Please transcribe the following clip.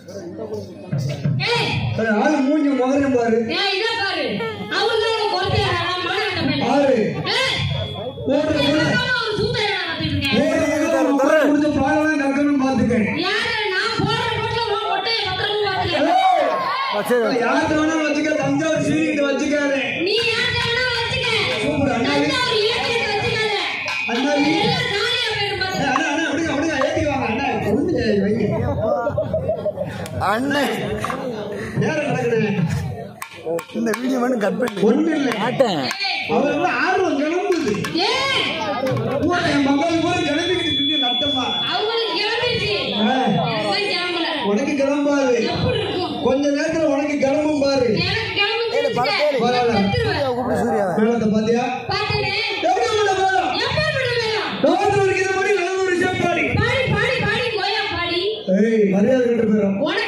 ஏய், அது ஆளு மூஞ்சி முகரம் பாரு ஏய், இதை பாரு. அவங்களுக்கு ஒரு குழந்தையா, அவன் மானகெட்ட பையன். ஆறு ஏய், ஓடுற போல பேசாம ஒரு சூத்தையா நடத்திட்டு இருக்கேன். ஓடுற முடிஞ்ச பாடலாம் கற்கணும் பாத்துக்கேன் யாரு, நான் போடுற போட்டுல உன் மொட்டையை பத்திரமா பாத்துக்க. யார்கிட்ட வேணாலும் வச்சுக்க தஞ்சாவூர் சீனிகிட்ட வச்சுக்காரு நீ யார்கிட்ட வேணா வச்சுக்க. சூப்பர் அண்ணாவி தஞ்சாவூர் இலக்கியத்தை வச்சுக்காத. அண்ணாவி எல்லாம் காலியா போயிடும் பாரு. ஏய், அண்ணா அண்ணா அப்படிங்க அப்படிங்க ஏத்திக்குவாங்க அண்ணா ஒண்ணு வைங்க அண்ணன் நேரம் நடக்குது இந்த வீடியோ மட்டும் கட் பண்ணி ஒண்ணு இல்லை மாட்டேன் ஏய், அவருக்கு ஆர்வம் கிளம்புது ஏய், பூரா என் மகள் கூட கிளம்பிக்கிட்டு இருக்கு நட்டமா அவங்களுக்கு கிளம்பிடுச்சு. ஆ, எனக்கு தான் கிளம்பல. உனக்கு கிளம்பாது எப்படி இருக்கும்? கொஞ்ச நேரத்துல உனக்கு கிளம்பும் பாரு எனக்கு கிளம்பிடுச்சு வச்சுக்க. பரவாயில்ல. நான் செத்துருவேன். கூப்பிட்டு சூர்யா மேலத்தை பாத்தியா பார்த்தேனே. எப்படி உள்ள மேலம் எப்பேற்பட்ட மேளம்? நோட்டு இருக்கிற மாதிரி நல்ல ஒரு விஷயம் பாடி பாடி பாடி பாடி கோயா பாடி ஏய் மரியாதை கிட்ட போயிடும் உனக்கு